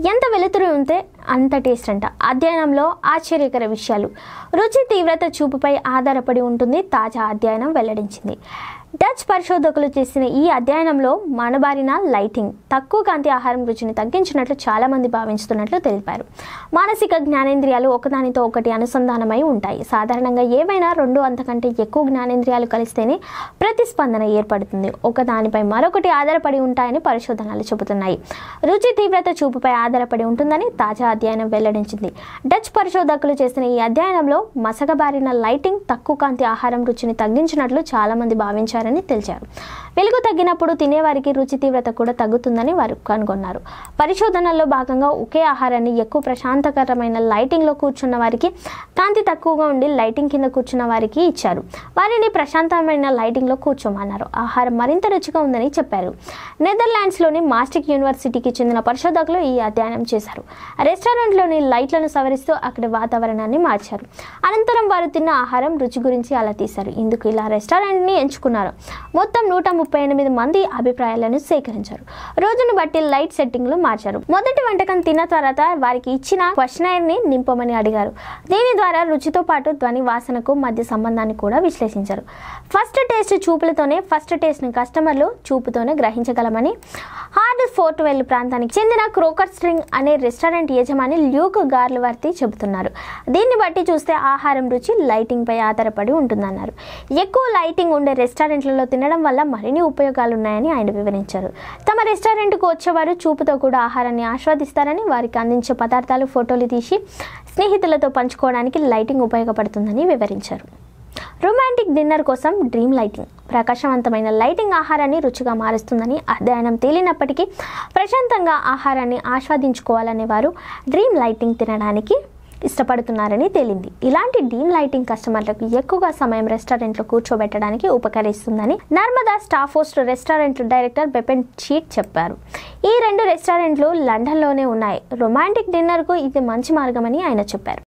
ఎంత వెలుతురు ఉంటే అంత టేస్ట్ అంట అధ్యయనంలో ఆశ్చర్యకర విషయాలు రుచి తీవ్రత చూపుపై ఆధారపడి ఉంటుంది తాజా అధ్యయనం వెల్లడించింది డచ్ పరిశోధకులు చేసిన ఈ అధ్యయనంలో మనబారిన లైటింగ్ తక్కువ కాంతి ఆహారం రుచిని తగ్గించినట్లు చాలామంది భావించుతున్నట్లు తెలిపారు మానసిక జ్ఞానేంద్రియాలు ఒకదానితో ఒకటి అనుసంధానమై ఉంటాయి సాధారణంగా ఏవైనా రెండు అంతకంటే ఎక్కువ జ్ఞానేంద్రియాలు కలిస్తేనే ప్రతిస్పందన ఏర్పడుతుంది ఒకదానిపై మరొకటి ఆధారపడి ఉంటాయని పరిశోధనలు చెబుతున్నాయి రుచి తీవ్రత చూపుపై ఆధారపడి ఉంటుందని తాజా అధ్యయనం వెల్లడించింది డచ్ పరిశోధకులు చేసిన ఈ అధ్యయనంలో మసకబారిన లైటింగ్ తక్కువ కాంతి ఆహారం రుచిని తగ్గించినట్లు చాలామంది భావించారని తెలిపారు వెలుగు తగ్గినప్పుడు తినేవారికి రుచి తీవ్రత కూడా తగ్గుతుందని వారు కనుగొన్నారు పరిశోధనల్లో భాగంగా ఒకే ఆహారాన్ని ఎక్కువ ప్రశాంతకరమైన లైటింగ్లో కూర్చున్న వారికి కాంతి తక్కువగా ఉండి లైటింగ్ కింద కూర్చున్న వారికి ఇచ్చారు వారిని ప్రశాంతమైన లైటింగ్లో కూర్చోమన్నారు ఆహారం మరింత రుచిగా ఉందని చెప్పారు నెదర్లాండ్స్లోని మాస్టిక్ యూనివర్సిటీకి చెందిన పరిశోధకులు ఈ అధ్యయనం చేశారు రెస్టారెంట్లోని లైట్లను సవరిస్తూ అక్కడి వాతావరణాన్ని మార్చారు అనంతరం వారు తిన్న ఆహారం రుచి గురించి అలా తీశారు ఇందుకు ఇలా రెస్టారెంట్ని ఎంచుకున్నారు మొత్తం నూట ముప్పై ఎనిమిది మంది అభిప్రాయాలను సేకరించారు రోజును బట్టి లైట్ సెట్టింగ్లు మార్చారు మొదటి వంటకం తిన్న తర్వాత వారికి ఇచ్చిన క్వశ్చనైర్ ని నింపమని అడిగారు దీని ద్వారా రుచితో పాటు ధ్వని వాసనకు మధ్య సంబంధాన్ని కూడా విశ్లేషించారు ఫస్ట్ టేస్ట్ చూపులతోనే ఫస్ట్ టేస్ట్ ని కస్టమర్లు చూపుతోనే గ్రహించగలమని హార్డ్ ఫోర్ట్ వెల్ ప్రాంతానికి చెందిన క్రోకర్ స్ట్రింగ్ అనే రెస్టారెంట్ యజమాని ల్యూక్ గార్లవర్తి చెబుతున్నారు దీన్ని బట్టి చూస్తే ఆహారం రుచి లైటింగ్ పై ఆధారపడి ఉంటుందన్నారు ఎక్కువ లైటింగ్ ఉండే రెస్టారెంట్లలో తినడం వల్ల మరిన్ని ఉపయోగాలు ఉన్నాయని ఆయన వివరించారు తమ రెస్టారెంట్కు వచ్చేవారు చూపుతో కూడా ఆహారాన్ని ఆస్వాదిస్తారని వారికి అందించే పదార్థాలు ఫోటోలు తీసి స్నేహితులతో పంచుకోవడానికి లైటింగ్ ఉపయోగపడుతుందని వివరించారు రొమాంటిక్ డిన్నర్ కోసం డ్రీమ్ లైటింగ్ ప్రకాశవంతమైన లైటింగ్ ఆహారాన్ని రుచిగా మారుస్తుందని అధ్యయనం తేలినప్పటికీ ప్రశాంతంగా ఆహారాన్ని ఆస్వాదించుకోవాలనే వారు డ్రీమ్ లైటింగ్ తినడానికి ఇష్టపడుతున్నారని తేలింది ఇలాంటి డీమ్ లైటింగ్ కస్టమర్లకు ఎక్కువగా సమయం రెస్టారెంట్లో కూర్చోబెట్టడానికి ఉపకరిస్తుందని Narmada staff host restaurant director బెపెన్ చీట్ చెప్పారు ఈ రెండు రెస్టారెంట్లు లండన్లోనే ఉన్నాయి రొమాంటిక్ డిన్నర్కు ఇది మంచి మార్గమని ఆయన చెప్పారు